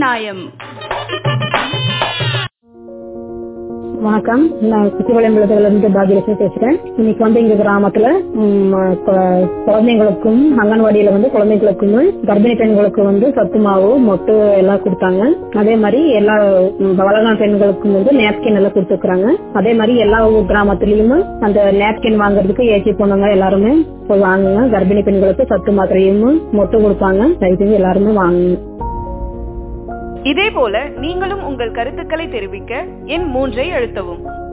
நியாயம் வணக்கம் நான் குச்சிவளையங்குளத்துல இருந்து பாகியலட்சுமி பேசுறேன் இன்னைக்கு வந்து எங்க கிராமத்துல ம், கொ- குழந்தைங்களுக்கும் அங்கன்வாடியில வந்து குழந்தைங்களுக்கும் கர்ப்பிணி பெண்களுக்கு வந்து சத்து மாவு மொட்டு எல்லாம் கொடுத்தாங்க அதே மாதிரி எல்லா ம், வளர்ந்த பெண்களுக்கும் வந்து நேப்கின் எல்லாம் கொடுத்துருக்காங்க அதே மாதிரி எல்லா ஊர் கிராமத்துலயும் அந்த நேப்கின் வாங்குறதுக்கு ஏசி பொண்ணுங்க எல்லாருமே போய் வாங்குங்க கர்ப்பிணி பெண்களுக்கு சத்து மாத்திரையும் மொட்டு கொடுப்பாங்க தயவு செஞ்சு எல்லாருமே வாங்குங்க இதே போல நீங்களும் உங்கள் கருத்துக்களை தெரிவிக்க எண் மூன்றை அழுத்தவும்